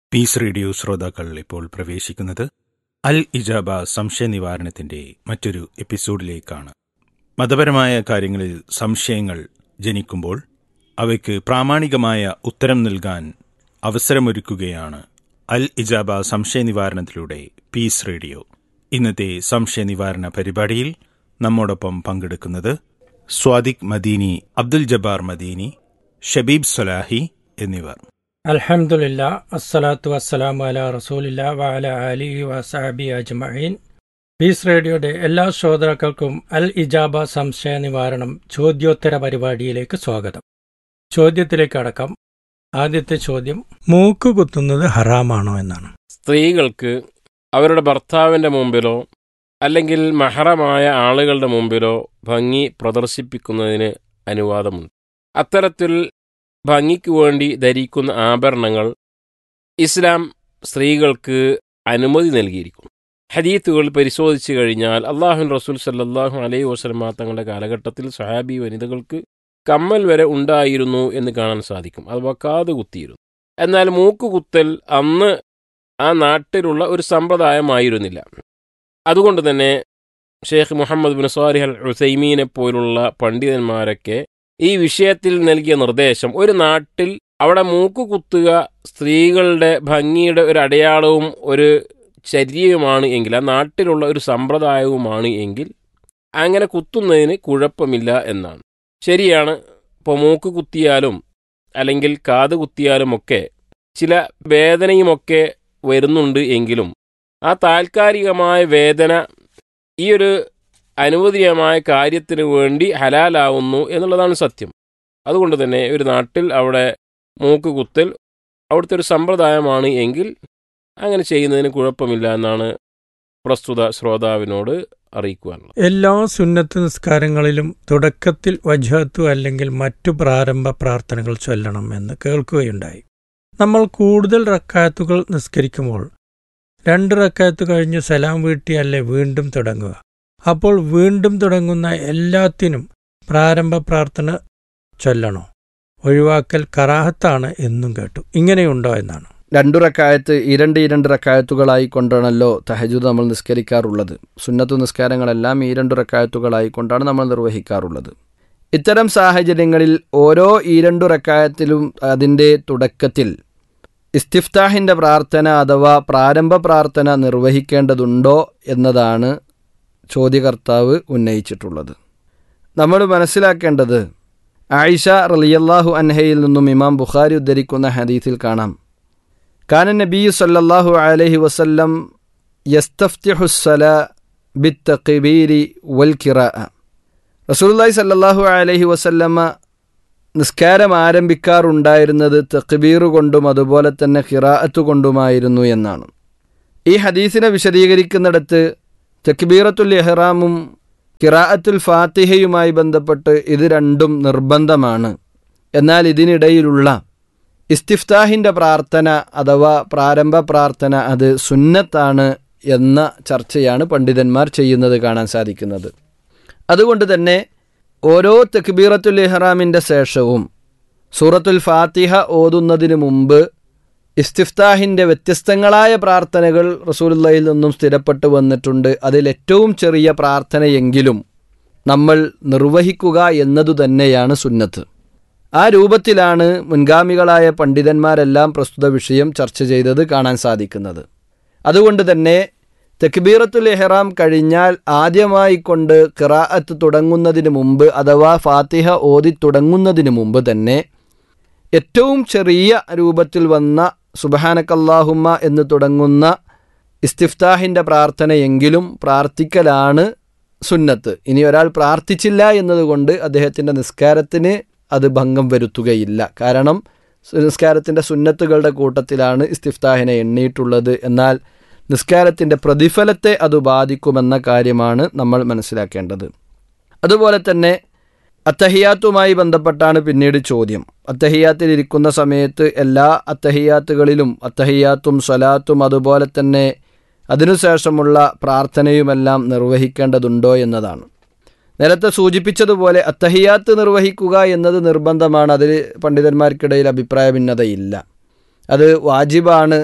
Piece radio ശ്രോതാക്കൾ ഇപ്പോൾ പ്രവേശിക്കുന്നത് അൽ ഇജാബ സംശയ നിവാരണത്തിന്റെ മറ്റൊരു എപ്പിസോഡിലേക്കാണ് മതപരമായ കാര്യങ്ങളിൽ സംശയങ്ങൾ ജനിക്കുമ്പോൾ അവയ്ക്ക് പ്രാമാണികമായ ഉത്തരം നൽകാൻ അവസരമൊരുക്കുകയാണ് അൽ ഇജാബ സംശയ നിവാരണത്തിലൂടെ പീസ് റേഡിയോ ഇന്നത്തെ സംശയ നിവാരണ പരിപാടിയിൽ നമ്മോടൊപ്പം പങ്കെടുക്കുന്നത് സ്വാദിഖ് മദീനി അബ്ദുൽ ജബ്ബാർ മദീനി ഷബീബ് സൊലാഹി എന്നിവർ അൽഹംദുലില്ല അസ്സലാത്തു വസ്സലാമു അല റസൂലില്ല വഅല അലിഹി വസഹബി അജ്മഈൻ പീസ് റേഡിയോയുടെ എല്ലാ ശ്രോതാക്കൾക്കും അൽ ഇജാബ സംശയ നിവാരണം ചോദ്യോത്തര പരിപാടിയിലേക്ക് സ്വാഗതം ചോദ്യത്തിലേക്ക് അടക്കം ആദ്യത്തെ ചോദ്യം മൂക്ക് കുത്തുന്നത് ഹറാമാണോ എന്നാണ് സ്ത്രീകൾക്ക് അവരുടെ ഭർത്താവിൻ്റെ മുമ്പിലോ അല്ലെങ്കിൽ മഹറമായ ആളുകളുടെ മുമ്പിലോ ഭംഗി പ്രദർശിപ്പിക്കുന്നതിന് അനുവാദമുണ്ട് അത്തരത്തിൽ ഭംഗിക്ക് വേണ്ടി ധരിക്കുന്ന ആഭരണങ്ങൾ ഇസ്ലാം സ്ത്രീകൾക്ക് അനുമതി നൽകിയിരിക്കുന്നു ഹദീത്തുകൾ പരിശോധിച്ചു കഴിഞ്ഞാൽ അള്ളാഹുൻ റസൂൽ സല്ലാഹു അലൈഹി വസ്ലമ തങ്ങളുടെ കാലഘട്ടത്തിൽ സഹാബി വനിതകൾക്ക് കമ്മൽ വരെ ഉണ്ടായിരുന്നു എന്ന് കാണാൻ സാധിക്കും അഥവാ കാത് കുത്തിയിരുന്നു എന്നാൽ മൂക്ക് കുത്തൽ അന്ന് ആ നാട്ടിലുള്ള ഒരു സമ്പ്രദായമായിരുന്നില്ല അതുകൊണ്ട് തന്നെ Sheikh Muhammad bin Salih al ഉസൈമീനെ പോലുള്ള പണ്ഡിതന്മാരൊക്കെ ഈ വിഷയത്തിൽ നൽകിയ നിർദ്ദേശം ഒരു നാട്ടിൽ അവിടെ മൂക്ക് കുത്തുക സ്ത്രീകളുടെ ഭംഗിയുടെ ഒരു അടയാളവും ഒരു ചര്യയുമാണ് എങ്കിൽ ആ നാട്ടിലുള്ള ഒരു സമ്പ്രദായവുമാണ് എങ്കിൽ അങ്ങനെ കുത്തുന്നതിന് കുഴപ്പമില്ല എന്നാണ് ശരിയാണ് ഇപ്പോൾ മൂക്ക് കുത്തിയാലും അല്ലെങ്കിൽ കാത് കുത്തിയാലുമൊക്കെ ചില വേദനയുമൊക്കെ വരുന്നുണ്ട് എങ്കിലും ആ താൽക്കാലികമായ വേദന ഈ ഒരു അനുവദനീയമായ കാര്യത്തിന് വേണ്ടി ഹലാലാവുന്നു എന്നുള്ളതാണ് സത്യം അതുകൊണ്ട് തന്നെ ഒരു നാട്ടിൽ അവിടെ മൂക്ക് കുത്തൽ അവിടുത്തെ ഒരു സമ്പ്രദായമാണ് എങ്കിൽ അങ്ങനെ ചെയ്യുന്നതിന് കുഴപ്പമില്ല എന്നാണ് പ്രസ്തുത ശ്രോതാവിനോട് അറിയിക്കുവാനുള്ളത് എല്ലാ സുന്നത്ത് നിസ്കാരങ്ങളിലും തുടക്കത്തിൽ വജഹത്തു അല്ലെങ്കിൽ മറ്റു പ്രാരംഭ പ്രാർത്ഥനകൾ ചൊല്ലണം എന്ന് കേൾക്കുകയുണ്ടായി നമ്മൾ കൂടുതൽ റക്കായത്തുകൾ നിസ്കരിക്കുമ്പോൾ രണ്ട് റക്കായത്ത് കഴിഞ്ഞ് സലാം വീട്ടിയല്ലേ വീണ്ടും തുടങ്ങുക അപ്പോൾ വീണ്ടും തുടങ്ങുന്ന എല്ലാത്തിനും പ്രാരംഭ പ്രാർത്ഥന ചൊല്ലണോ ഒഴിവാക്കൽ കറാഹത്താണ് എന്നും കേട്ടു ഇങ്ങനെയുണ്ടോ എന്നാണ് രണ്ടു റക്കായത്ത് ഇരണ്ട് ഇരണ്ട് റക്കായത്തുകളായി കൊണ്ടാണല്ലോ തഹജുദ് നമ്മൾ നിസ്കരിക്കാറുള്ളത് സുന്നത്തു നിസ്കാരങ്ങളെല്ലാം ഈ രണ്ട് റക്കായത്തുകളായി കൊണ്ടാണ് നമ്മൾ നിർവഹിക്കാറുള്ളത് ഇത്തരം സാഹചര്യങ്ങളിൽ ഓരോ ഈ രണ്ടു റക്കായത്തിലും അതിൻ്റെ തുടക്കത്തിൽ ഇസ്തിഫ്താഹിൻ്റെ പ്രാർത്ഥന അഥവാ പ്രാരംഭ പ്രാർത്ഥന നിർവഹിക്കേണ്ടതുണ്ടോ എന്നതാണ് ചോദ്യകർത്താവ് ഉന്നയിച്ചിട്ടുള്ളത് നമ്മൾ മനസ്സിലാക്കേണ്ടത് ആയിഷ റലിയല്ലാഹു അൻഹയിൽ നിന്നും ഇമാം ബുഖാരി ഉദ്ധരിക്കുന്ന ഹദീസിൽ കാണാം കാന നബി സല്ലല്ലാഹു അലൈഹി വസല്ലം യസ്തഫ്തിഹുസ്സല ബിത്തഖിബീരി വൽ കിറാ റസൂലുള്ളാഹി സല്ലല്ലാഹു അലൈഹി വസല്ലമ നിസ്കാരം ആരംഭിക്കാറുണ്ടായിരുന്നത് തക്ബീർ കൊണ്ടും അതുപോലെ തന്നെ ഖിറാഅത്ത് കൊണ്ടുമായിരുന്നു എന്നാണ് ഈ ഹദീസിനെ വിശദീകരിക്കുന്നിടത്ത് തക്ബീറത്തുൽ ഇഹ്റാമും കിറാഅത്തുൽ ഫാത്തിഹയുമായി ബന്ധപ്പെട്ട് ഇത് രണ്ടും നിർബന്ധമാണ് എന്നാൽ ഇതിനിടയിലുള്ള ഇസ്തിഫ്താഹിൻ്റെ പ്രാർത്ഥന അഥവാ പ്രാരംഭ പ്രാർത്ഥന അത് സുന്നത്താണ് എന്ന ചർച്ചയാണ് പണ്ഡിതന്മാർ ചെയ്യുന്നത് കാണാൻ സാധിക്കുന്നത് അതുകൊണ്ട് തന്നെ ഓരോ തക്ബീറത്തുൽ ഇഹ്റാമിൻ്റെ ശേഷവും സൂറത്തുൽ ഫാത്തിഹ ഓതുന്നതിന് മുമ്പ് ഇസ്തിഫ്താഹിൻ്റെ വ്യത്യസ്തങ്ങളായ പ്രാർത്ഥനകൾ റസൂലുള്ളയിൽ നിന്നും സ്ഥിരപ്പെട്ടു വന്നിട്ടുണ്ട് അതിൽ ഏറ്റവും ചെറിയ പ്രാർത്ഥനയെങ്കിലും നമ്മൾ നിർവഹിക്കുക എന്നതു തന്നെയാണ് സുന്നത്ത് ആ രൂപത്തിലാണ് മുൻഗാമികളായ പണ്ഡിതന്മാരെല്ലാം പ്രസ്തുത വിഷയം ചർച്ച ചെയ്തത് കാണാൻ സാധിക്കുന്നത് അതുകൊണ്ട് തന്നെ തെക്ബീറത്തുൽ എഹ്റാം കഴിഞ്ഞാൽ ആദ്യമായി കൊണ്ട് ഖിറാഅത്ത് തുടങ്ങുന്നതിന് മുമ്പ് അഥവാ ഫാത്തിഹ ഓതി തുടങ്ങുന്നതിന് മുമ്പ് തന്നെ ഏറ്റവും ചെറിയ രൂപത്തിൽ വന്ന സുബഹാനക്കല്ലാഹുമ്മ എന്ന് തുടങ്ങുന്ന ഇസ്തിഫ്താഹിൻ്റെ പ്രാർത്ഥനയെങ്കിലും പ്രാർത്ഥിക്കലാണ് സുന്നത്ത് ഇനി ഒരാൾ പ്രാർത്ഥിച്ചില്ല എന്നതുകൊണ്ട് അദ്ദേഹത്തിൻ്റെ നിസ്കാരത്തിന് അത് ഭംഗം വരുത്തുകയില്ല കാരണം നിസ്കാരത്തിൻ്റെ സുന്നത്തുകളുടെ കൂട്ടത്തിലാണ് ഇസ്തിഫ്താഹിനെ എണ്ണിയിട്ടുള്ളത് എന്നാൽ നിസ്കാരത്തിൻ്റെ പ്രതിഫലത്തെ അത് ബാധിക്കുമെന്ന കാര്യമാണ് നമ്മൾ മനസ്സിലാക്കേണ്ടത് അതുപോലെ തന്നെ അത്തഹിയാത്തുമായി ബന്ധപ്പെട്ടാണ് പിന്നീട് ചോദ്യം അത്തഹിയാത്തിൽ ഇരിക്കുന്ന സമയത്ത് എല്ലാ അത്തഹിയാത്തുകളിലും അത്തഹിയാത്തും സ്വലാത്തും അതുപോലെ തന്നെ അതിനുശേഷമുള്ള പ്രാർത്ഥനയുമെല്ലാം നിർവഹിക്കേണ്ടതുണ്ടോ എന്നതാണ് നേരത്തെ സൂചിപ്പിച്ചതുപോലെ അത്തഹിയാത്ത് നിർവഹിക്കുക എന്നത് നിർബന്ധമാണ് അതിൽ പണ്ഡിതന്മാർക്കിടയിൽ അഭിപ്രായ ഭിന്നതയില്ല അത് വാജിബാണ്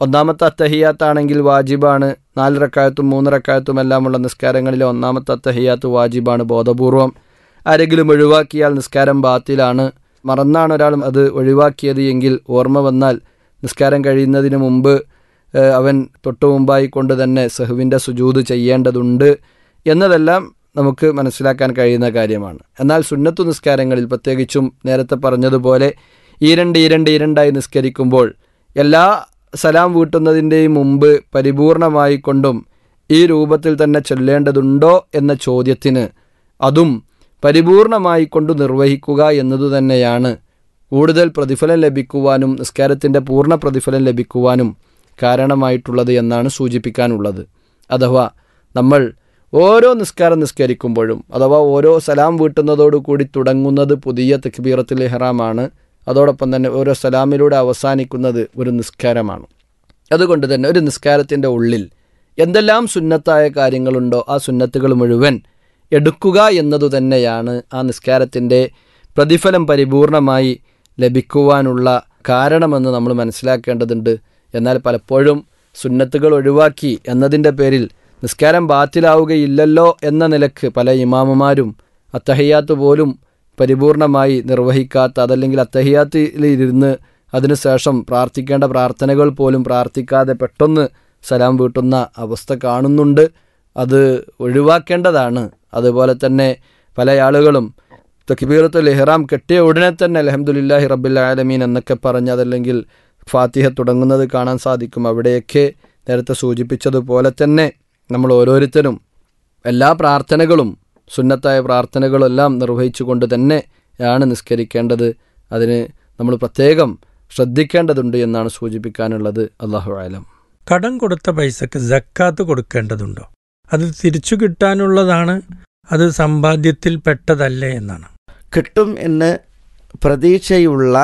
ഒന്നാമത്തെ അത്തഹിയാത്താണെങ്കിൽ വാജിബാണ് നാല് റക്കായത്തും മൂന്ന് റക്കായത്തും എല്ലാമുള്ള നിസ്കാരങ്ങളിലെ ഒന്നാമത്തെ അത്തഹിയാത്ത് വാജിബാണ് ബോധപൂർവം ആരെങ്കിലും ഒഴിവാക്കിയാൽ നിസ്കാരം ബാത്തിലാണ് മറന്നാണ് ഒരാൾ അത് ഒഴിവാക്കിയത് എങ്കിൽ ഓർമ്മ വന്നാൽ നിസ്കാരം കഴിയുന്നതിന് മുമ്പ് ഏഹ്, അവൻ തൊട്ടു മുമ്പായി കൊണ്ട് തന്നെ സഹുവിൻ്റെ സുജൂത് ചെയ്യേണ്ടതുണ്ട് എന്നതെല്ലാം നമുക്ക് മനസ്സിലാക്കാൻ കഴിയുന്ന കാര്യമാണ് എന്നാൽ സുന്നത്തു നിസ്കാരങ്ങളിൽ പ്രത്യേകിച്ചും നേരത്തെ പറഞ്ഞതുപോലെ ഈരണ്ട് ഈരണ്ട് ഈരണ്ടായി നിസ്കരിക്കുമ്പോൾ എല്ലാ സലാം വീട്ടുന്നതിൻ്റെയും മുമ്പ് പരിപൂർണമായി കൊണ്ടും ഈ രൂപത്തിൽ തന്നെ ചൊല്ലേണ്ടതുണ്ടോ എന്ന ചോദ്യത്തിന് അതും പരിപൂർണമായി കൊണ്ട് നിർവഹിക്കുക എന്നതു തന്നെയാണ് കൂടുതൽ പ്രതിഫലം ലഭിക്കുവാനും നിസ്കാരത്തിൻ്റെ പൂർണ്ണ പ്രതിഫലം ലഭിക്കുവാനും കാരണമായിട്ടുള്ളത് എന്നാണ് സൂചിപ്പിക്കാനുള്ളത് അഥവാ നമ്മൾ ഓരോ നിസ്കാരം നിസ്കരിക്കുമ്പോഴും അഥവാ ഓരോ സലാം വീട്ടുന്നതോടുകൂടി തുടങ്ങുന്നത് പുതിയ തക്ബീറത്തുൽ ഇഹ്റാമാണ് അതോടൊപ്പം തന്നെ ഓരോ സലാമിലൂടെ അവസാനിക്കുന്നത് ഒരു നിസ്കാരമാണ് അതുകൊണ്ട് തന്നെ ഒരു നിസ്കാരത്തിൻ്റെ ഉള്ളിൽ എന്തെല്ലാം സുന്നത്തായ കാര്യങ്ങളുണ്ടോ ആ സുന്നത്തുകൾ മുഴുവൻ എടുക്കുക എന്നതു തന്നെയാണ് ആ നിസ്കാരത്തിൻ്റെ പ്രതിഫലം പരിപൂർണമായി ലഭിക്കുവാനുള്ള കാരണമെന്ന് നമ്മൾ മനസ്സിലാക്കേണ്ടതുണ്ട് എന്നാൽ പലപ്പോഴും സുന്നത്തുകൾ ഒഴിവാക്കി എന്നതിൻ്റെ പേരിൽ നിസ്കാരം ബാത്തിലാവുകയില്ലല്ലോ എന്ന നിലക്ക് പല ഇമാമുമാരും അത്തഹയ്യാത്ത് പോലും പരിപൂർണമായി നിർവഹിക്കാത്ത അതല്ലെങ്കിൽ അത്തഹിയാത്തിലിരുന്ന് അതിനുശേഷം പ്രാർത്ഥിക്കേണ്ട പ്രാർത്ഥനകൾ പോലും പ്രാർത്ഥിക്കാതെ പെട്ടെന്ന് സലാം വീട്ടുന്ന അവസ്ഥ കാണുന്നുണ്ട് അത് ഒഴിവാക്കേണ്ടതാണ് അതുപോലെ തന്നെ പല ആളുകളും തക്ബീറത്തുൽ ഇഹ്റാം കെട്ടിയ ഉടനെ തന്നെ അലഹമുല്ലാഹി റബ്ബിൽ ആലമീൻ എന്നൊക്കെ പറഞ്ഞ് അതല്ലെങ്കിൽ ഫാത്തിഹ തുടങ്ങുന്നത് കാണാൻ സാധിക്കും അവിടെയൊക്കെ നേരത്തെ സൂചിപ്പിച്ചതുപോലെ തന്നെ നമ്മൾ ഓരോരുത്തരും എല്ലാ പ്രാർത്ഥനകളും സുന്നത്തായ പ്രാർത്ഥനകളെല്ലാം നിർവഹിച്ചുകൊണ്ട് തന്നെയാണ് നിസ്കരിക്കേണ്ടത് അതിന് നമ്മൾ പ്രത്യേകം ശ്രദ്ധിക്കേണ്ടതുണ്ട് എന്നാണ് സൂചിപ്പിക്കാനുള്ളത് അള്ളാഹു ആലം കടം കൊടുത്ത പൈസക്ക് ജക്കാത്ത് കൊടുക്കേണ്ടതുണ്ടോ അത് തിരിച്ചു കിട്ടാനുള്ളതാണ് അത് സമ്പാദ്യത്തിൽ പെട്ടതല്ലേ എന്നാണ് കിട്ടും എന്ന് പ്രതീക്ഷയുള്ള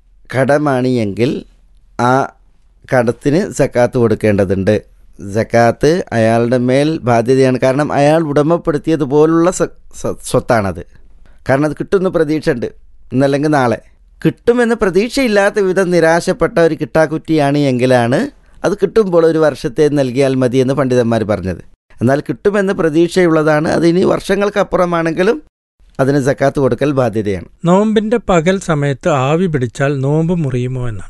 കടമാണ് എങ്കിൽ ആ കടത്തിന് സക്കാത്ത് കൊടുക്കേണ്ടതുണ്ട് സക്കാത്ത് അയാളുടെ മേൽ ബാധ്യതയാണ് കാരണം അയാൾ ഉടമപ്പെടുത്തിയതുപോലുള്ള സ- സ- സ്വത്താണത് കാരണം അത് കിട്ടുമെന്ന് പ്രതീക്ഷ ഉണ്ട് ഇന്നല്ലെങ്കിൽ നാളെ കിട്ടുമെന്ന് പ്രതീക്ഷയില്ലാത്ത വിധം നിരാശപ്പെട്ട ഒരു കിട്ടാക്കുറ്റിയാണ് എങ്കിലാണ് അത് കിട്ടുമ്പോൾ ഒരു വർഷത്തെ നൽകിയാൽ മതി എന്ന് പണ്ഡിതന്മാർ പറഞ്ഞത് എന്നാൽ കിട്ടുമെന്ന് പ്രതീക്ഷയുള്ളതാണ് അത് ഇനി വർഷങ്ങൾക്കപ്പുറമാണെങ്കിലും അതിന് സക്കാത്ത് കൊടുക്കൽ ബാധ്യതയാണ് നോമ്പിന്റെ പകൽ സമയത്ത് ആവി പിടിച്ചാൽ നോമ്പ് മുറിയുമോ എന്നാണ്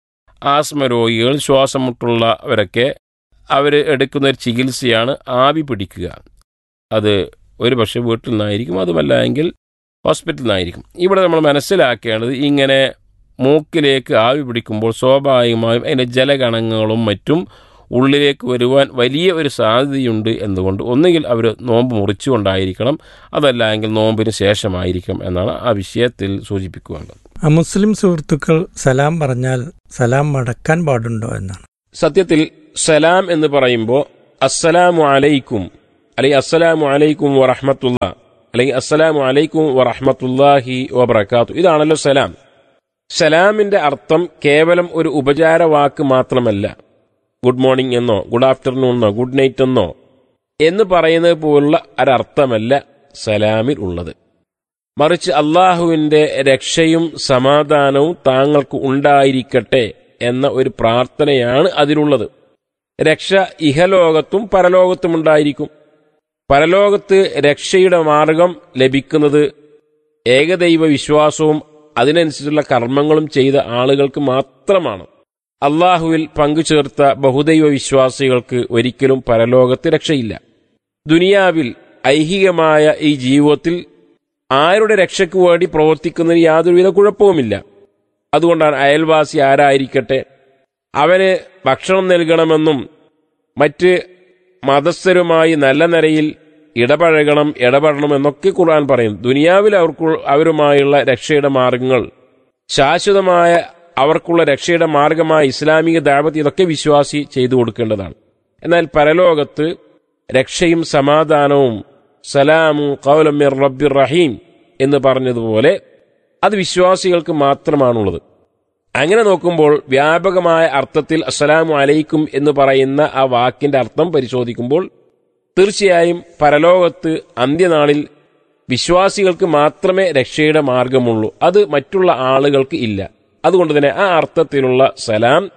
ആസ്മ രോഗികൾ ശ്വാസം മുട്ടുള്ളവരൊക്കെ അവർ എടുക്കുന്ന ഒരു ചികിത്സയാണ് ആവി പിടിക്കുക അത് ഒരു പക്ഷേ വീട്ടിൽ നിന്നായിരിക്കും അതുമല്ല എങ്കിൽ ഹോസ്പിറ്റലിൽ നിന്നായിരിക്കും ഇവിടെ നമ്മൾ മനസ്സിലാക്കേണ്ടത് ഇങ്ങനെ മൂക്കിലേക്ക് ആവി പിടിക്കുമ്പോൾ സ്വാഭാവികമായും അതിൻ്റെ ജലകണങ്ങളും മറ്റും ഉള്ളിലേക്ക് വരുവാൻ വലിയ ഒരു സാധ്യതയുണ്ട് എന്നുകൊണ്ട് ഒന്നുകിൽ അവർ നോമ്പ് മുറിച്ചുകൊണ്ടായിരിക്കണം അതല്ല എങ്കിൽ നോമ്പിന് ശേഷമായിരിക്കും എന്നാണ് ആ വിഷയത്തിൽ സൂചിപ്പിക്കുവാനുള്ളത് അമുസ്ലിം സുഹൃത്തുക്കൾ സലാം പറഞ്ഞാൽ സലാം മടക്കാൻ പാടുണ്ടോ എന്നാണ് സത്യത്തിൽ സലാം എന്ന് പറയുമ്പോൾ അസ്സലാമു അലൈക്കും അല്ലെങ്കിൽ അസ്സലാമു അലൈക്കും വറഹമത്തുള്ള അല്ലെങ്കിൽ അസ്സലാമു അലൈക്കും വറഹമത്തുല്ലാഹി വബർക്കാത്തു ഇതാണല്ലോ സലാം സലാമിന്റെ അർത്ഥം കേവലം ഒരു ഉപചാര വാക്ക് മാത്രമല്ല ഗുഡ് മോർണിംഗ് എന്നോ ഗുഡ് ആഫ്റ്റർനൂൺ എന്നോ ഗുഡ് നൈറ്റ് എന്നോ എന്ന് പറയുന്നത് പോലുള്ള ഒരർത്ഥമല്ല സലാമിൽ ഉള്ളത് മറിച്ച് അള്ളാഹുവിന്റെ രക്ഷയും സമാധാനവും താങ്കൾക്ക് ഉണ്ടായിരിക്കട്ടെ എന്ന ഒരു പ്രാർത്ഥനയാണ് അതിലുള്ളത് രക്ഷ ഇഹലോകത്തും പരലോകത്തും ഉണ്ടായിരിക്കും പരലോകത്ത് രക്ഷയുടെ മാർഗം ലഭിക്കുന്നത് ഏകദൈവ വിശ്വാസവും അതിനനുസരിച്ചുള്ള കർമ്മങ്ങളും ചെയ്ത ആളുകൾക്ക് മാത്രമാണ് അള്ളാഹുവിൽ പങ്കുചേർത്ത ബഹുദൈവ വിശ്വാസികൾക്ക് ഒരിക്കലും പരലോകത്ത് രക്ഷയില്ല ദുനിയാവിൽ ഐഹികമായ ഈ ജീവിതത്തിൽ ആരുടെ രക്ഷയ്ക്ക് വേണ്ടി പ്രവർത്തിക്കുന്നതിന് യാതൊരുവിധ കുഴപ്പവുമില്ല അതുകൊണ്ടാണ് അയൽവാസി ആരായിരിക്കട്ടെ അവന് ഭക്ഷണം നൽകണമെന്നും മറ്റ് മതസ്ഥരുമായി നല്ല നിലയിൽ ഇടപഴകണം ഇടപെടണം എന്നൊക്കെ ഖുർആൻ പറയും ദുനിയാവിൽ അവർക്ക് അവരുമായുള്ള രക്ഷയുടെ മാർഗങ്ങൾ ശാശ്വതമായ അവർക്കുള്ള രക്ഷയുടെ മാർഗമായ ഇസ്ലാമിക ദാവത്ത് ഇതൊക്കെ വിശ്വാസി ചെയ്തു കൊടുക്കേണ്ടതാണ് എന്നാൽ പരലോകത്ത് രക്ഷയും സമാധാനവും സലാമും കൗലമ്യർ റബ്ബിർ റഹീം എന്ന് പറഞ്ഞതുപോലെ അത് വിശ്വാസികൾക്ക് മാത്രമാണുള്ളത് അങ്ങനെ നോക്കുമ്പോൾ വ്യാപകമായ അർത്ഥത്തിൽ അസ്സലാമു അലൈക്കും എന്ന് പറയുന്ന ആ വാക്കിന്റെ അർത്ഥം പരിശോധിക്കുമ്പോൾ തീർച്ചയായും പരലോകത്ത് അന്ത്യനാളിൽ വിശ്വാസികൾക്ക് മാത്രമേ രക്ഷയുടെ മാർഗമുള്ളൂ അത് മറ്റുള്ള ആളുകൾക്ക് ഇല്ല അതുകൊണ്ട് തന്നെ ആ അർത്ഥത്തിലുള്ള സലാം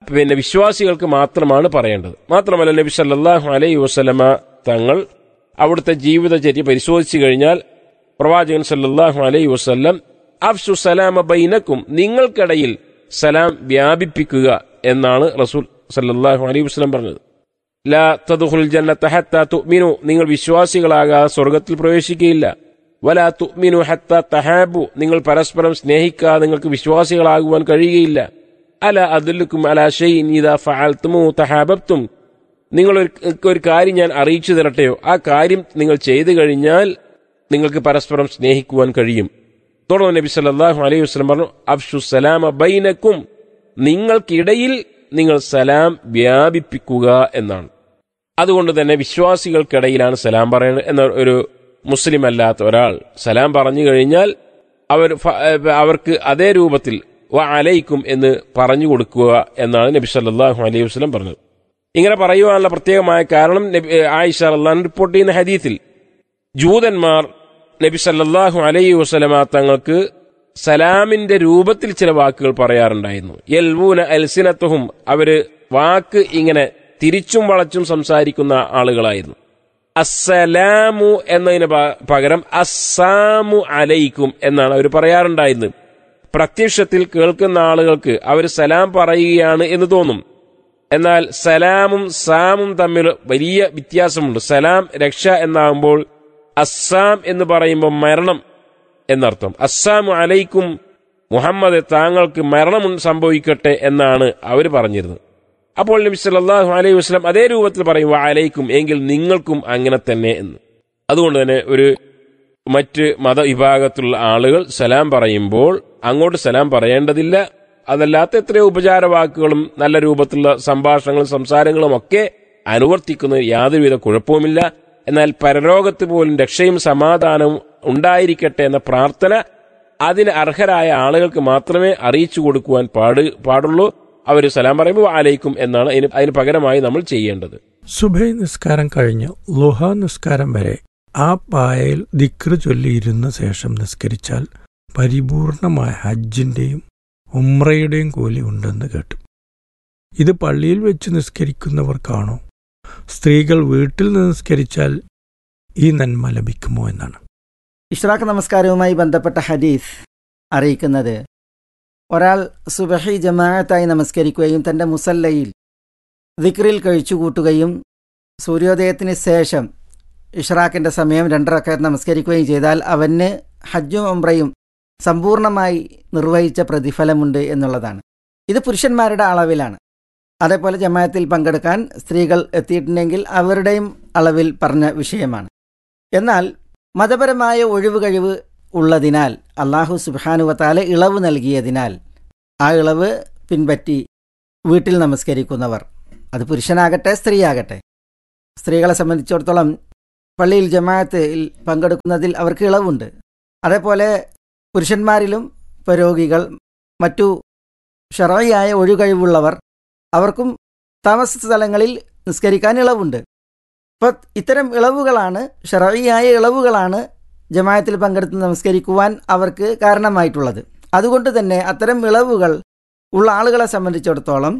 പിന്നെ വിശ്വാസികൾക്ക് മാത്രമാണ് പറയേണ്ടത് മാത്രമല്ല നബി സല്ലല്ലാഹു അലൈഹി വസല്ലമ തങ്ങൾ അവിടുത്തെ ജീവിതചര്യ പരിശോധിച്ചു കഴിഞ്ഞാൽ പ്രവാചകൻ സല്ലല്ലാഹു അലൈഹി വസല്ലം അഫ്സു സലാമ ബൈനക്കും നിങ്ങൾക്കിടയിൽ സലാം വ്യാപിപ്പിക്കുക എന്നാണ് റസൂൽ സല്ലല്ലാഹു അലൈഹി വസല്ലം പറഞ്ഞത് ലാ തദ്ഖുൽ ജന്നത ഹത്താ തുഅ്മിനു നിങ്ങൾ വിശ്വാസികളാകാതെ സ്വർഗ്ഗത്തിൽ പ്രവേശിക്കുകയില്ല വലാ തുഅ്മിനു ഹത്താ തഹാബു നിങ്ങൾ പരസ്പരം സ്നേഹിക്കാതെ നിങ്ങൾക്ക് വിശ്വാസികളാകുവാൻ കഴിയുകയില്ല അല അദുല്ലുക്കും അല ഷൈഇൻ ഇദാ ഫഅൽതുമു തഹാബബ്തും നിങ്ങൾ ഒരു ഒരു കാര്യം ഞാൻ അറിയിച്ചു തരട്ടെയോ ആ കാര്യം നിങ്ങൾ ചെയ്തു കഴിഞ്ഞാൽ നിങ്ങൾക്ക് പരസ്പരം സ്നേഹിക്കുവാൻ കഴിയും തുടർന്ന് നബി സല്ലല്ലാഹു അലൈഹി വസല്ലം പറഞ്ഞു അഫ്ഷു സലാമ ബൈനക്കും നിങ്ങൾക്കിടയിൽ നിങ്ങൾ സലാം വ്യാപിപ്പിക്കുക എന്നാണ് അതുകൊണ്ട് തന്നെ വിശ്വാസികൾക്കിടയിലാണ് സലാം പറയുന്നത് എന്ന ഒരു മുസ്ലിം അല്ലാത്ത ഒരാൾ സലാം പറഞ്ഞു കഴിഞ്ഞാൽ അവർ ഫ- ഏഹ് അവർക്ക് അതേ രൂപത്തിൽ വ അലൈക്കും എന്ന് പറഞ്ഞു കൊടുക്കുക എന്നാണ് നബി സല്ലല്ലാഹു അലൈഹി വസല്ലം പറഞ്ഞത് ഇങ്ങനെ പറയുവാനുള്ള പ്രത്യേകമായ കാരണം നബി ഏഹ് ആയിഷ അള്ളഹാൻ റിപ്പോർട്ട് ചെയ്യുന്ന ഹദീത്തിൽ ജൂതന്മാർ നബി സല്ലല്ലാഹു അലൈഹി വസല്ലമ തങ്ങൾക്ക് സലാമിന്റെ രൂപത്തിൽ ചില വാക്കുകൾ പറയാറുണ്ടായിരുന്നു യൽവൂന അൽസിനത്തുഹും അവര് വാക്ക് ഇങ്ങനെ തിരിച്ചും വളച്ചും സംസാരിക്കുന്ന ആളുകളായിരുന്നു അസ്സലാമു എന്നതിന് പ- പകരം അസ്സാമു അലൈക്കും എന്നാണ് അവർ പറയാറുണ്ടായിരുന്നത് പ്രത്യക്ഷത്തിൽ കേൾക്കുന്ന ആളുകൾക്ക് അവർ സലാം പറയുകയാണ് എന്ന് തോന്നും എന്നാൽ സലാമും സാമും തമ്മിൽ വലിയ വ്യത്യാസമുണ്ട് സലാം രക്ഷ എന്നാകുമ്പോൾ അസ്സാം എന്ന് പറയുമ്പോൾ മരണം എന്നർത്ഥം അസ്സാമു അലൈക്കും മുഹമ്മദ് താങ്കൾക്ക് മരണം സംഭവിക്കട്ടെ എന്നാണ് അവർ പറഞ്ഞിരുന്നത് അപ്പോൾ നബി സല്ലല്ലാഹു അലൈഹി വസല്ലം അതേ രൂപത്തിൽ പറയും "വ അലൈക്കും എങ്കിൽ നിങ്ങൾക്കും അങ്ങനെ തന്നെ എന്ന് അതുകൊണ്ട് തന്നെ ഒരു മറ്റ് മതവിഭാഗത്തിലുള്ള ആളുകൾ സലാം പറയുമ്പോൾ അങ്ങോട്ട് സലാം പറയേണ്ടതില്ല അതല്ലാത്ത എത്രയോ ഉപചാര വാക്കുകളും നല്ല രൂപത്തിലുള്ള സംഭാഷണങ്ങളും സംസാരങ്ങളും ഒക്കെ അനുവർത്തിക്കുന്നതിന് യാതൊരുവിധ കുഴപ്പവുമില്ല എന്നാൽ പരലോകത്ത് പോലും രക്ഷയും സമാധാനവും ഉണ്ടായിരിക്കട്ടെ എന്ന പ്രാർത്ഥന അതിന് അർഹരായ ആളുകൾക്ക് മാത്രമേ അറിയിച്ചു കൊടുക്കുവാൻ പാട് പാടുള്ളൂ അവർ സലാം പറയുമ്പോൾ ആലയിക്കും എന്നാണ് അതിന് അതിന് പകരമായി നമ്മൾ ചെയ്യേണ്ടത് സുബൈ നിസ്കാരം കഴിഞ്ഞ് ലുഹ നിസ്കാരം വരെ ആ പായയിൽ ദിക്റ് ചൊല്ലിയിരുന്ന ശേഷം നിസ്കരിച്ചാൽ പരിപൂർണമായ ഹജ്ജിന്റെയും ഉമ്രയുടെയും കൂലി ഉണ്ടെന്ന് കേട്ടു ഇത് പള്ളിയിൽ വെച്ച് നിസ്കരിക്കുന്നവർക്കാണോ സ്ത്രീകൾ വീട്ടിൽ നിന്ന് നിസ്കരിച്ചാൽ ഈ നന്മ ലഭിക്കുമോ എന്നാണ് ഇഷ്റാഖ് നമസ്കാരവുമായി ബന്ധപ്പെട്ട ഹദീസ് അറിയിക്കുന്നത് ഒരാൾ സുബഹി ജമാഅത്തായി നമസ്കരിക്കുകയും തൻ്റെ മുസല്ലയിൽ ദിക്റിൽ കഴിച്ചുകൂട്ടുകയും സൂര്യോദയത്തിന് ശേഷം ഇഷ്റാഖിൻ്റെ സമയം രണ്ടരക്കാർ നമസ്കരിക്കുകയും ചെയ്താൽ അവന് ഹജ്ജും ഉംറയും സമ്പൂർണ്ണമായി നിർവഹിച്ച പ്രതിഫലമുണ്ട് എന്നുള്ളതാണ് ഇത് പുരുഷന്മാരുടെ അളവിലാണ് അതേപോലെ ജമാഅത്തിൽ പങ്കെടുക്കാൻ സ്ത്രീകൾ എത്തിയിട്ടുണ്ടെങ്കിൽ അവരുടെയും അളവിൽ പറഞ്ഞ വിഷയമാണ് എന്നാൽ മതപരമായ ഒഴിവ് കഴിവ് ഉള്ളതിനാൽ അള്ളാഹു സുബാനുവത്താല ഇളവ് നൽകിയതിനാൽ ആ ഇളവ് പിൻപറ്റി വീട്ടിൽ നമസ്കരിക്കുന്നവർ അത് പുരുഷനാകട്ടെ സ്ത്രീയാകട്ടെ സ്ത്രീകളെ സംബന്ധിച്ചിടത്തോളം പള്ളിയിൽ ജമാഅത്തിൽ പങ്കെടുക്കുന്നതിൽ അവർക്ക് ഇളവുണ്ട് അതേപോലെ പുരുഷന്മാരിലും ഇപ്പോൾ രോഗികൾ മറ്റു ഷറയായ ഒഴികഴിവുള്ളവർ അവർക്കും താമസ സ്ഥലങ്ങളിൽ നിസ്കരിക്കാൻ ഇളവുണ്ട് അപ്പോൾ ഇത്തരം ഇളവുകളാണ് ഷറയിയായ ഇളവുകളാണ് ജമായത്തിൽ പങ്കെടുത്ത് നമസ്കരിക്കുവാൻ അവർക്ക് കാരണമായിട്ടുള്ളത് അതുകൊണ്ട് തന്നെ അത്തരം ഇളവുകൾ ഉള്ള ആളുകളെ സംബന്ധിച്ചിടത്തോളം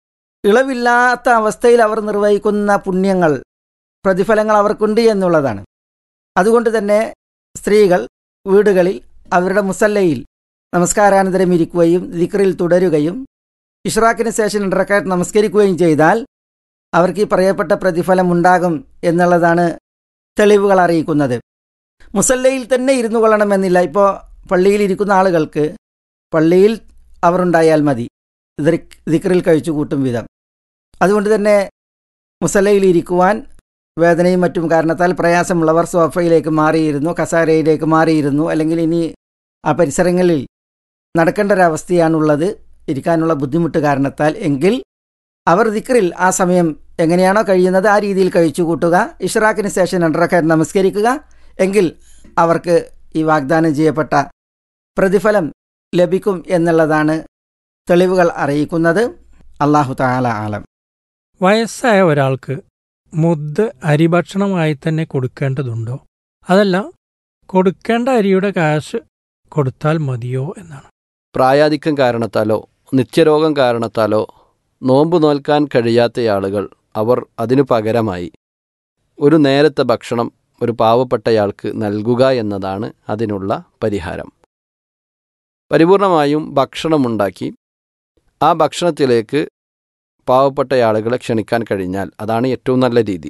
ഇളവില്ലാത്ത അവസ്ഥയിൽ അവർ നിർവഹിക്കുന്ന പുണ്യങ്ങൾ പ്രതിഫലങ്ങൾ അവർക്കുണ്ട് എന്നുള്ളതാണ് അതുകൊണ്ട് തന്നെ സ്ത്രീകൾ വീടുകളിൽ അവരുടെ മുസല്ലയിൽ നമസ്കാരാനന്തരം ഇരിക്കുകയും ദിക്റിൽ തുടരുകയും ഇഷ്റാഖിന് ശേഷം രണ്ടരക്കായിട്ട് നമസ്കരിക്കുകയും ചെയ്താൽ അവർക്ക് ഈ പറയപ്പെട്ട പ്രതിഫലം ഉണ്ടാകും എന്നുള്ളതാണ് തെളിവുകൾ അറിയിക്കുന്നത് മുസല്ലയിൽ തന്നെ ഇരുന്നു കൊള്ളണമെന്നില്ല ഇപ്പോൾ പള്ളിയിൽ ഇരിക്കുന്ന ആളുകൾക്ക് പള്ളിയിൽ അവർ ഉണ്ടായാൽ മതി ദിക്- ദിക്റിൽ കഴിച്ചു കൂട്ടും വിധം അതുകൊണ്ട് തന്നെ മുസല്ലയിൽ ഇരിക്കുവാൻ വേദനയും മറ്റും കാരണത്താൽ പ്രയാസമുള്ളവർ സോഫയിലേക്ക് മാറിയിരുന്നു കസാരയിലേക്ക് മാറിയിരുന്നു അല്ലെങ്കിൽ ഇനി ആ പരിസരങ്ങളിൽ നടക്കേണ്ട ഒരവസ്ഥയാണുള്ളത് ഇരിക്കാനുള്ള ബുദ്ധിമുട്ട് കാരണത്താൽ എങ്കിൽ അവർ ദിക്റിൽ ആ സമയം എങ്ങനെയാണോ കഴിയുന്നത് ആ രീതിയിൽ കഴിച്ചു കൂട്ടുക ഇഷ്റാഖിന് ശേഷം രണ്ടരക്കാർ നമസ്കരിക്കുക എങ്കിൽ അവർക്ക് ഈ വാഗ്ദാനം ചെയ്യപ്പെട്ട പ്രതിഫലം ലഭിക്കും എന്നുള്ളതാണ് തെളിവുകൾ അറിയിക്കുന്നത് അള്ളാഹു താല ആലം വയസ്സായ ഒരാൾക്ക് മുദ്ദ് അരിഭക്ഷണമായി തന്നെ കൊടുക്കേണ്ടതുണ്ടോ അതല്ല കൊടുക്കേണ്ട അരിയുടെ കാശ് കൊടുത്താൽ മതിയോ എന്നാണ് പ്രായാധിക്യം കാരണത്താലോ നിത്യരോഗം കാരണത്താലോ നോമ്പ് നോൽക്കാൻ കഴിയാത്ത ആളുകൾ അവർ അതിനു പകരമായി ഒരു നേരത്തെ ഭക്ഷണം ഒരു പാവപ്പെട്ടയാൾക്ക് നൽകുക എന്നതാണ് അതിനുള്ള പരിഹാരം പരിപൂർണമായും ഭക്ഷണമുണ്ടാക്കി ആ ഭക്ഷണത്തിലേക്ക് പാവപ്പെട്ട ആളുകളെ ക്ഷണിക്കാൻ കഴിഞ്ഞാൽ അതാണ് ഏറ്റവും നല്ല രീതി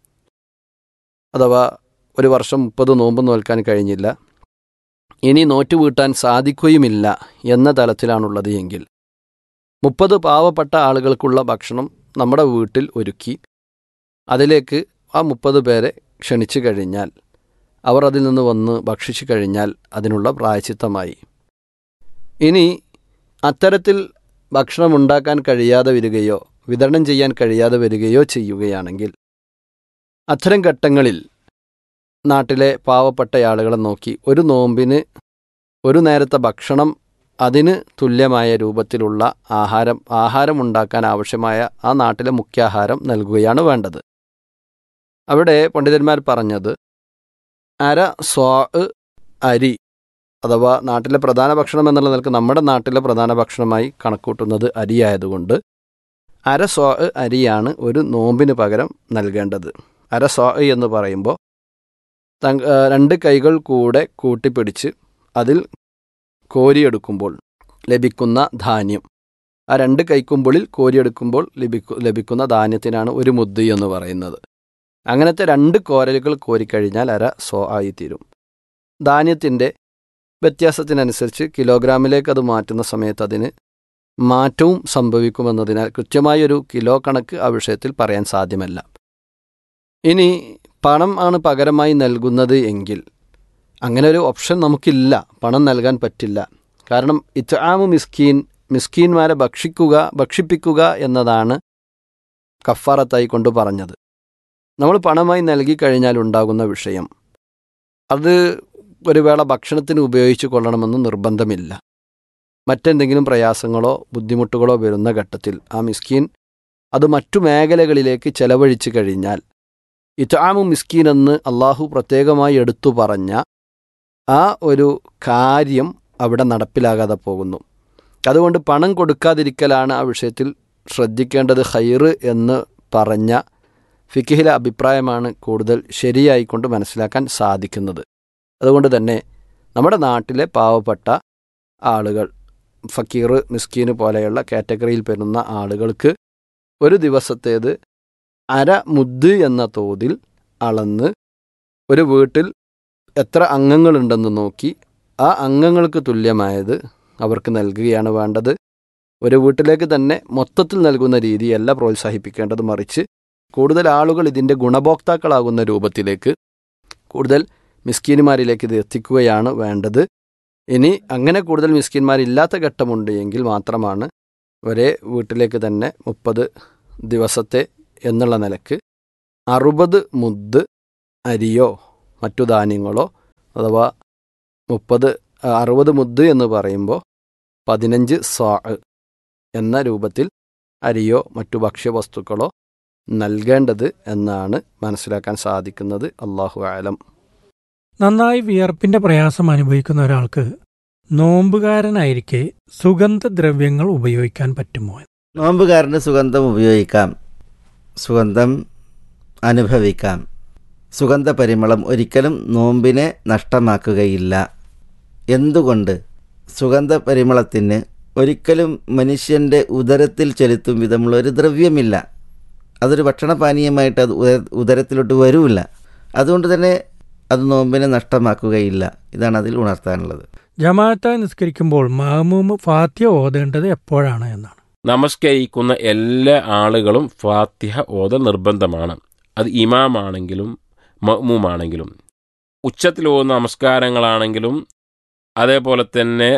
അഥവാ ഒരു വർഷം മുപ്പത് നോമ്പ് നോൽക്കാൻ കഴിഞ്ഞില്ല ഇനി നോറ്റ് വീട്ടാൻ സാധിക്കുകയുമില്ല എന്ന തലത്തിലാണുള്ളത് എങ്കിൽ മുപ്പത് പാവപ്പെട്ട ആളുകൾക്കുള്ള ഭക്ഷണം നമ്മുടെ വീട്ടിൽ ഒരുക്കി അതിലേക്ക് ആ മുപ്പത് പേരെ ക്ഷണിച്ചു കഴിഞ്ഞാൽ അവർ അതിൽ നിന്ന് വന്ന് ഭക്ഷിച്ചു കഴിഞ്ഞാൽ അതിനുള്ള പ്രായച്ചിത്തമായി ഇനി അത്തരത്തിൽ ഭക്ഷണം ഉണ്ടാക്കാൻ കഴിയാതെ വരികയോ വിതരണം ചെയ്യാൻ കഴിയാതെ വരികയോ ചെയ്യുകയാണെങ്കിൽ അത്തരം ഘട്ടങ്ങളിൽ നാട്ടിലെ പാവപ്പെട്ട ആളുകളെ നോക്കി ഒരു നോമ്പിന് ഒരു നേരത്തെ ഭക്ഷണം അതിന് തുല്യമായ രൂപത്തിലുള്ള ആഹാരം ആഹാരം ഉണ്ടാക്കാൻ ആവശ്യമായ ആ നാട്ടിലെ മുഖ്യാഹാരം നൽകുകയാണ് വേണ്ടത് അവിടെ പണ്ഡിതന്മാർ പറഞ്ഞത് അര സ്വാ അരി അഥവാ നാട്ടിലെ പ്രധാന ഭക്ഷണം എന്നുള്ള നിലക്ക് നമ്മുടെ നാട്ടിലെ പ്രധാന ഭക്ഷണമായി കണക്കൂട്ടുന്നത് അരിയായതുകൊണ്ട് അര സ്വാ അരിയാണ് ഒരു നോമ്പിന് പകരം നൽകേണ്ടത് അര സ്വാ എന്ന് പറയുമ്പോൾ തങ് രണ്ട് കൈകൾ കൂടെ കൂട്ടിപ്പിടിച്ച് അതിൽ കോരിയെടുക്കുമ്പോൾ ലഭിക്കുന്ന ധാന്യം ആ രണ്ട് കൈക്കുമ്പിളിൽ കോരിയെടുക്കുമ്പോൾ ലഭിക്കു ലഭിക്കുന്ന ധാന്യത്തിനാണ് ഒരു മുദ്ദ് എന്ന് പറയുന്നത് അങ്ങനത്തെ രണ്ട് കോരലുകൾ കോരിക്കഴിഞ്ഞാൽ അര സോ ആയിത്തീരും ധാന്യത്തിൻ്റെ വ്യത്യാസത്തിനനുസരിച്ച് കിലോഗ്രാമിലേക്ക് അത് മാറ്റുന്ന സമയത്ത് അതിന് മാറ്റവും സംഭവിക്കുമെന്നതിനാൽ കൃത്യമായൊരു കിലോ കണക്ക് ആ വിഷയത്തിൽ പറയാൻ സാധ്യമല്ല ഇനി പണം ആണ് പകരമായി നൽകുന്നത് എങ്കിൽ അങ്ങനെ ഒരു ഓപ്ഷൻ നമുക്കില്ല പണം നൽകാൻ പറ്റില്ല കാരണം ഇത്ആമു മിസ്കീൻ മിസ്കീന്മാരെ ഭക്ഷിക്കുക ഭക്ഷിപ്പിക്കുക എന്നതാണ് കഫാറത്തായി കൊണ്ട് പറഞ്ഞത് നമ്മൾ പണമായി നൽകി കഴിഞ്ഞാൽ ഉണ്ടാകുന്ന വിഷയം അത് ഒരു വേള ഭക്ഷണത്തിന് ഉപയോഗിച്ചു കൊള്ളണമെന്ന് നിർബന്ധമില്ല മറ്റെന്തെങ്കിലും പ്രയാസങ്ങളോ ബുദ്ധിമുട്ടുകളോ വരുന്ന ഘട്ടത്തിൽ ആ മിസ്കീൻ അത് മറ്റു മേഖലകളിലേക്ക് ചെലവഴിച്ചു കഴിഞ്ഞാൽ ഇറ്റാമു മിസ്കീൻ എന്ന് അള്ളാഹു പ്രത്യേകമായി എടുത്തു പറഞ്ഞ ആ ഒരു കാര്യം അവിടെ നടപ്പിലാകാതെ പോകുന്നു അതുകൊണ്ട് പണം കൊടുക്കാതിരിക്കലാണ് ആ വിഷയത്തിൽ ശ്രദ്ധിക്കേണ്ടത് ഹൈറ് എന്ന് പറഞ്ഞ ഫിക്കിഹിലെ അഭിപ്രായമാണ് കൂടുതൽ ശരിയായിക്കൊണ്ട് മനസ്സിലാക്കാൻ സാധിക്കുന്നത് അതുകൊണ്ട് തന്നെ നമ്മുടെ നാട്ടിലെ പാവപ്പെട്ട ആളുകൾ ഫക്കീർ മിസ്കീന് പോലെയുള്ള കാറ്റഗറിയിൽ പെടുന്ന ആളുകൾക്ക് ഒരു ദിവസത്തേത് അര മുദ് എന്ന തോതിൽ അളന്ന് ഒരു വീട്ടിൽ എത്ര അംഗങ്ങളുണ്ടെന്ന് നോക്കി ആ അംഗങ്ങൾക്ക് തുല്യമായത് അവർക്ക് നൽകുകയാണ് വേണ്ടത് ഒരു വീട്ടിലേക്ക് തന്നെ മൊത്തത്തിൽ നൽകുന്ന രീതിയല്ല പ്രോത്സാഹിപ്പിക്കേണ്ടത് മറിച്ച് കൂടുതൽ ആളുകൾ ഇതിൻ്റെ ഗുണഭോക്താക്കളാകുന്ന രൂപത്തിലേക്ക് കൂടുതൽ മിസ്കീന്മാരിലേക്ക് ഇത് എത്തിക്കുകയാണ് വേണ്ടത് ഇനി അങ്ങനെ കൂടുതൽ മിസ്കിന്മാരില്ലാത്ത ഘട്ടമുണ്ട് എങ്കിൽ മാത്രമാണ് ഒരേ വീട്ടിലേക്ക് തന്നെ മുപ്പത് ദിവസത്തെ എന്നുള്ള നിലക്ക് അറുപത് മുദ് അരിയോ മറ്റു ധാന്യങ്ങളോ അഥവാ മുപ്പത് അറുപത് മുദ് എന്ന് പറയുമ്പോൾ പതിനഞ്ച് സ്വാ എന്ന രൂപത്തിൽ അരിയോ മറ്റു ഭക്ഷ്യവസ്തുക്കളോ നൽകേണ്ടത് എന്നാണ് മനസ്സിലാക്കാൻ സാധിക്കുന്നത് അള്ളാഹു ആലം നന്നായി വിയർപ്പിന്റെ പ്രയാസം അനുഭവിക്കുന്ന ഒരാൾക്ക് നോമ്പുകാരനായിരിക്കെ സുഗന്ധദ്രവ്യങ്ങൾ ഉപയോഗിക്കാൻ പറ്റുമോ നോമ്പുകാരന് സുഗന്ധം ഉപയോഗിക്കാം സുഗന്ധം അനുഭവിക്കാം സുഗന്ധ പരിമളം ഒരിക്കലും നോമ്പിനെ നഷ്ടമാക്കുകയില്ല എന്തുകൊണ്ട് സുഗന്ധ പരിമളത്തിന് ഒരിക്കലും മനുഷ്യൻ്റെ ഉദരത്തിൽ ചെലുത്തും വിധമുള്ള ഒരു ദ്രവ്യമില്ല അതൊരു ഭക്ഷണപാനീയമായിട്ട് അത് ഉദ- ഉദരത്തിലോട്ട് വരൂല അതുകൊണ്ട് തന്നെ അത് നോമ്പിനെ നഷ്ടമാക്കുകയില്ല ഇതാണ് അതിൽ ഉണർത്താനുള്ളത് ജമാഅത്തായി നിസ്കരിക്കുമ്പോൾ മാമൂമ് ഫാത്യ ഓതേണ്ടത് എപ്പോഴാണ് എന്നാണ് നമസ്കരിക്കുന്ന എല്ലാ ആളുകളും ഫാത്തിഹ ഓതൽ നിർബന്ധമാണ് അത് ഇമാമാണെങ്കിലും മഅ്മൂമാണെങ്കിലും ഉച്ചത്തിൽ ഓതുന്ന നമസ്കാരങ്ങളാണെങ്കിലും അതേപോലെ തന്നെ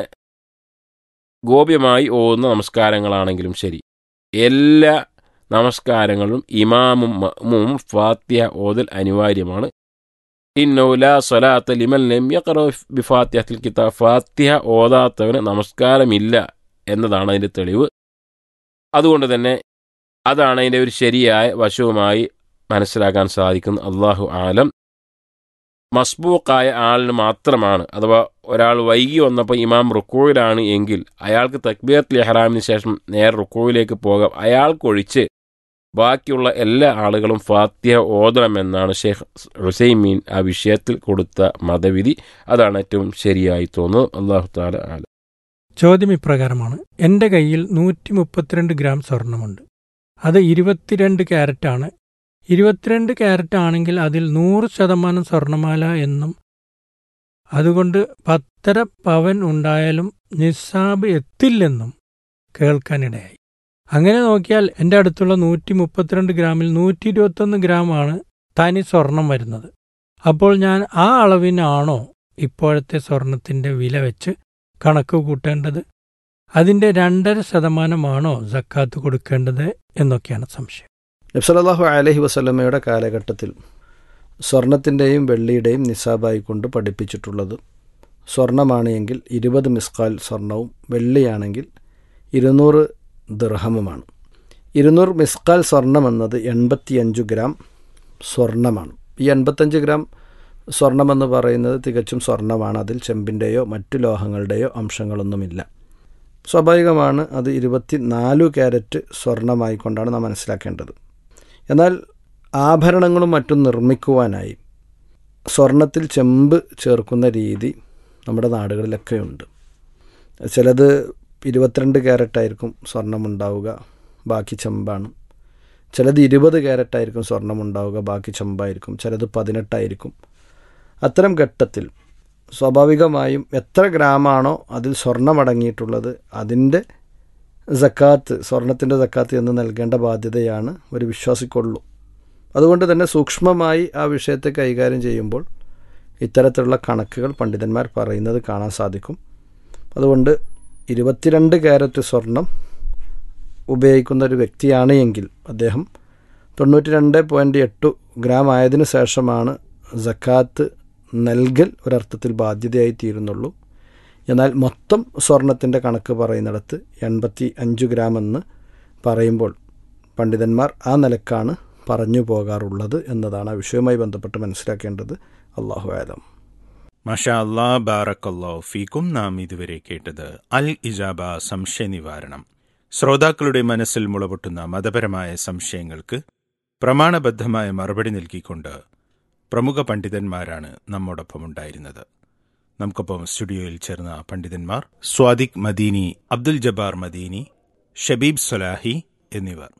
ഗോപ്യമായി ഓതുന്ന നമസ്കാരങ്ങളാണെങ്കിലും ശരി എല്ലാ നമസ്കാരങ്ങളും ഇമാമും മഅ്മൂമും ഫാത്തിഹ ഓതൽ അനിവാര്യമാണ് ഇന്നൗല സ്വലാത്ത ലിമൽ ലം യഖറ ബിഫാത്തിഹത്തിൽ കിതാബ് ഫാത്തിഹ ഓതാത്തവന് നമസ്കാരമില്ല എന്നതാണ് അതിൻ്റെ തെളിവ് അതുകൊണ്ട് തന്നെ അതാണ് അതിൻ്റെ ഒരു ശരിയായ വശവുമായി മനസ്സിലാക്കാൻ സാധിക്കുന്ന അള്ളാഹു ആലം മസ്ബൂക്കായ ആളിന് മാത്രമാണ് അഥവാ ഒരാൾ വൈകി വന്നപ്പോൾ ഇമാം റുക്കോയിലാണ് എങ്കിൽ അയാൾക്ക് തക്ബീറത്തുൽ ഇഹ്റാമിന് ശേഷം നേരെ റുക്കോയിലേക്ക് പോകാം അയാൾക്കൊഴിച്ച് ബാക്കിയുള്ള എല്ലാ ആളുകളും ഫാത്തിഹ ഓതണമെന്നാണ് ഷെയ്ഖ് ഹുസൈമീൻ ആ വിഷയത്തിൽ കൊടുത്ത മതവിധി അതാണ് ഏറ്റവും ശരിയായി തോന്നുന്നത് അള്ളാഹു താല ആല ചോദ്യം ഇപ്രകാരമാണ് എൻ്റെ കയ്യിൽ നൂറ്റി മുപ്പത്തിരണ്ട് ഗ്രാം സ്വർണമുണ്ട് അത് ഇരുപത്തിരണ്ട് ക്യാരറ്റാണ് ഇരുപത്തിരണ്ട് ക്യാരറ്റ് ആണെങ്കിൽ അതിൽ നൂറ് ശതമാനം സ്വർണമാല എന്നും അതുകൊണ്ട് പത്തര പവൻ ഉണ്ടായാലും നിസ്സാബ് എത്തില്ലെന്നും കേൾക്കാനിടയായി അങ്ങനെ നോക്കിയാൽ എൻ്റെ അടുത്തുള്ള നൂറ്റി മുപ്പത്തിരണ്ട് ഗ്രാമിൽ നൂറ്റി ഇരുപത്തൊന്ന് ഗ്രാമാണ് തനി സ്വർണം വരുന്നത് അപ്പോൾ ഞാൻ ആ അളവിനാണോ ഇപ്പോഴത്തെ സ്വർണത്തിൻ്റെ വില വെച്ച് കണക്ക് കൂട്ടേണ്ടത് അതിൻ്റെ രണ്ടര ശതമാനമാണോ സക്കാത്ത് കൊടുക്കേണ്ടത് എന്നൊക്കെയാണ് സംശയം നബ്സലാഹു അലഹി വസ്ലമയുടെ കാലഘട്ടത്തിൽ സ്വർണത്തിൻ്റെയും വെള്ളിയുടെയും നിസാബായി കൊണ്ട് പഠിപ്പിച്ചിട്ടുള്ളത് സ്വർണമാണ് എങ്കിൽ ഇരുപത് മിസ്കാൽ സ്വർണവും വെള്ളിയാണെങ്കിൽ ഇരുന്നൂറ് ദിർഹമുമാണ് ഇരുന്നൂറ് മിസ്കാൽ സ്വർണം എന്നത് എൺപത്തിയഞ്ച് ഗ്രാം സ്വർണമാണ് ഈ എൺപത്തഞ്ച് ഗ്രാം സ്വർണമെന്ന് പറയുന്നത് തികച്ചും സ്വർണമാണ് അതിൽ ചെമ്പിൻ്റെയോ മറ്റു ലോഹങ്ങളുടെയോ അംശങ്ങളൊന്നുമില്ല സ്വാഭാവികമാണ് അത് ഇരുപത്തി നാലു ക്യാരറ്റ് സ്വർണമായിക്കൊണ്ടാണ് നാം മനസ്സിലാക്കേണ്ടത് എന്നാൽ ആഭരണങ്ങളും മറ്റും നിർമ്മിക്കുവാനായി സ്വർണത്തിൽ ചെമ്പ് ചേർക്കുന്ന രീതി നമ്മുടെ നാടുകളിലൊക്കെ ഉണ്ട് ചിലത് ഇരുപത്തിരണ്ട് ക്യാരറ്റായിരിക്കും സ്വർണം ഉണ്ടാവുക ബാക്കി ചെമ്പാണ് ചിലത് ഇരുപത് ക്യാരറ്റായിരിക്കും സ്വർണം ഉണ്ടാവുക ബാക്കി ചെമ്പായിരിക്കും ചിലത് പതിനെട്ടായിരിക്കും അത്തരം ഘട്ടത്തിൽ സ്വാഭാവികമായും എത്ര ഗ്രാമാണോ അതിൽ സ്വർണ്ണമടങ്ങിയിട്ടുള്ളത് അതിൻ്റെ സക്കാത്ത് സ്വർണത്തിൻ്റെ സക്കാത്ത് എന്ന് നൽകേണ്ട ബാധ്യതയാണ് ഒരു വിശ്വാസിക്കുള്ളൂ അതുകൊണ്ട് തന്നെ സൂക്ഷ്മമായി ആ വിഷയത്തെ കൈകാര്യം ചെയ്യുമ്പോൾ ഇത്തരത്തിലുള്ള കണക്കുകൾ പണ്ഡിതന്മാർ പറയുന്നത് കാണാൻ സാധിക്കും അതുകൊണ്ട് ഇരുപത്തിരണ്ട് ക്യാരറ്റ് സ്വർണം ഉപയോഗിക്കുന്ന ഒരു വ്യക്തിയാണ് എങ്കിൽ അദ്ദേഹം തൊണ്ണൂറ്റി രണ്ട് പോയിൻറ്റ് എട്ട് ഗ്രാം ആയതിനു ശേഷമാണ് സക്കാത്ത് നൽകൽ ഒരർത്ഥത്തിൽ ബാധ്യതയായി തീരുന്നുള്ളൂ എന്നാൽ മൊത്തം സ്വർണത്തിൻ്റെ കണക്ക് പറയുന്നിടത്ത് എൺപത്തി അഞ്ച് ഗ്രാം എന്ന് പറയുമ്പോൾ പണ്ഡിതന്മാർ ആ നിലക്കാണ് പറഞ്ഞു പോകാറുള്ളത് എന്നതാണ് ആ വിഷയവുമായി ബന്ധപ്പെട്ട് മനസ്സിലാക്കേണ്ടത് അള്ളാഹു ആലം മഷാ അല്ലാ ബാറക്കല്ലോ ഫീക്കും നാം ഇതുവരെ കേട്ടത് അൽ ഇജാബ സംശയ നിവാരണം ശ്രോതാക്കളുടെ മനസ്സിൽ മുളപൊട്ടുന്ന മതപരമായ സംശയങ്ങൾക്ക് പ്രമാണബദ്ധമായ മറുപടി നൽകിക്കൊണ്ട് പ്രമുഖ പണ്ഡിതന്മാരാണ് നമ്മോടൊപ്പം ഉണ്ടായിരുന്നത് നമുക്കൊപ്പം സ്റ്റുഡിയോയിൽ ചേർന്ന പണ്ഡിതന്മാർ സ്വാദിഖ് മദീനി അബ്ദുൽ ജബ്ബാർ മദീനി ഷബീബ് സൊലാഹി എന്നിവർ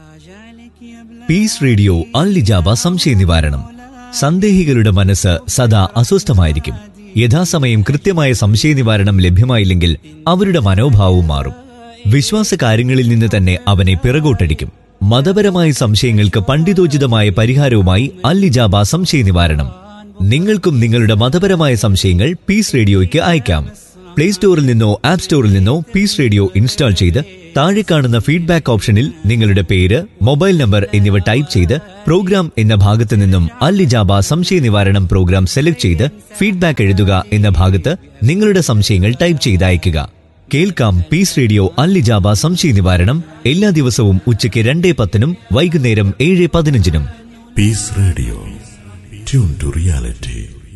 പീസ് റേഡിയോ അല്ലിജാബ സംശയ നിവാരണം സന്ദേഹികളുടെ മനസ്സ് സദാ അസ്വസ്ഥമായിരിക്കും യഥാസമയം കൃത്യമായ സംശയ നിവാരണം ലഭ്യമായില്ലെങ്കിൽ അവരുടെ മനോഭാവവും മാറും വിശ്വാസ കാര്യങ്ങളിൽ നിന്ന് തന്നെ അവനെ പിറകോട്ടടിക്കും മതപരമായ സംശയങ്ങൾക്ക് പണ്ഡിതോചിതമായ പരിഹാരവുമായി അല്ലിജാബ സംശയ നിവാരണം നിങ്ങൾക്കും നിങ്ങളുടെ മതപരമായ സംശയങ്ങൾ പീസ് റേഡിയോയ്ക്ക് അയക്കാം പ്ലേ സ്റ്റോറിൽ നിന്നോ ആപ്പ് സ്റ്റോറിൽ നിന്നോ പീസ് റേഡിയോ ഇൻസ്റ്റാൾ ചെയ്ത് താഴെ കാണുന്ന ഫീഡ്ബാക്ക് ഓപ്ഷനിൽ നിങ്ങളുടെ പേര് മൊബൈൽ നമ്പർ എന്നിവ ടൈപ്പ് ചെയ്ത് പ്രോഗ്രാം എന്ന ഭാഗത്ത് നിന്നും അല്ലിജാബ സംശയ നിവാരണം പ്രോഗ്രാം സെലക്ട് ചെയ്ത് ഫീഡ്ബാക്ക് എഴുതുക എന്ന ഭാഗത്ത് നിങ്ങളുടെ സംശയങ്ങൾ ടൈപ്പ് ചെയ്ത് അയയ്ക്കുക കേൾക്കാം പീസ് റേഡിയോ അല്ലിജാബ സംശയ നിവാരണം എല്ലാ ദിവസവും ഉച്ചയ്ക്ക് രണ്ടേ പത്തിനും വൈകുന്നേരം ഏഴ് പതിനഞ്ചിനും Peace Radio. Tune to reality.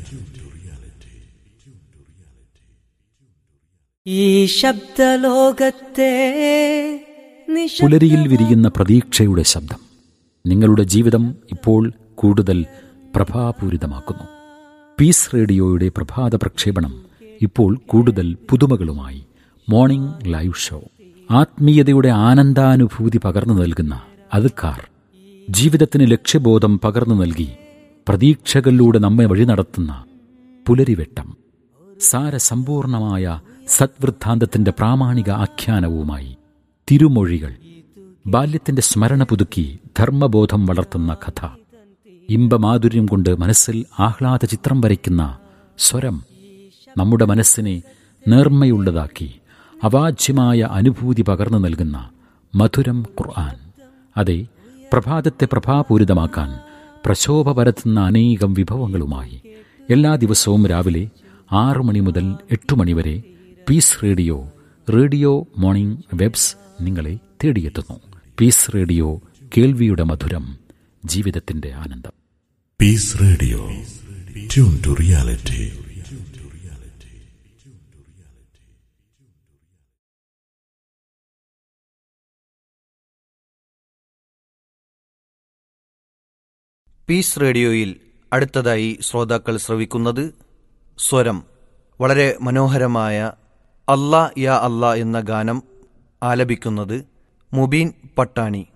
ഈ ശബ്ദലോകത്തെ നിശബ്ദ- പുലരിയിൽ വിരിയുന്ന പ്രതീക്ഷയുടെ ശബ്ദം നിങ്ങളുടെ ജീവിതം ഇപ്പോൾ കൂടുതൽ പ്രഭാപൂരിതമാക്കുന്നു പീസ് റേഡിയോയുടെ പ്രഭാത പ്രക്ഷേപണം ഇപ്പോൾ കൂടുതൽ പുതുമകളുമായി മോർണിംഗ് ലൈവ് ഷോ ആത്മീയതയുടെ ആനന്ദാനുഭൂതി പകർന്നു നൽകുന്ന അതുക്കാർ ജീവിതത്തിന് ലക്ഷ്യബോധം പകർന്നു നൽകി പ്രതീക്ഷകളിലൂടെ നമ്മെ വഴി നടത്തുന്ന പുലരിവെട്ടം സാരസമ്പൂർണമായ സദ്വൃദ്ധാന്തത്തിന്റെ പ്രാമാണിക ആഖ്യാനവുമായി തിരുമൊഴികൾ ബാല്യത്തിന്റെ സ്മരണ പുതുക്കി ധർമ്മബോധം വളർത്തുന്ന കഥ ഇമ്പമാധുര്യം കൊണ്ട് മനസ്സിൽ ആഹ്ലാദ ചിത്രം വരയ്ക്കുന്ന സ്വരം നമ്മുടെ മനസ്സിനെ നേർമ്മയുള്ളതാക്കി അവാച്യമായ അനുഭൂതി പകർന്നു നൽകുന്ന മധുരം ഖുർആൻ അതെ പ്രഭാതത്തെ പ്രഭാപൂരിതമാക്കാൻ പ്രശോഭ പരത്തുന്ന അനേകം വിഭവങ്ങളുമായി എല്ലാ ദിവസവും രാവിലെ ആറു മണി മുതൽ എട്ടു മണി വരെ peace radio radio morning waves നിങ്ങളെ തേടിയെത്തുന്നു പീസ് റേഡിയോ കേൾവിയുടെ മധുരം ജീവിതത്തിന്റെ ആനന്ദം Peace Radio. Tune to reality. Peace റേഡിയോയിൽ അടുത്തതായി ശ്രോതാക്കൾ ശ്രവിക്കുന്നത് സ്വരം വളരെ മനോഹരമായ അല്ലാ യാ അല്ലാ എന്ന ഗാനം ആലപിക്കുന്നത് മുബീൻ പട്ടാണി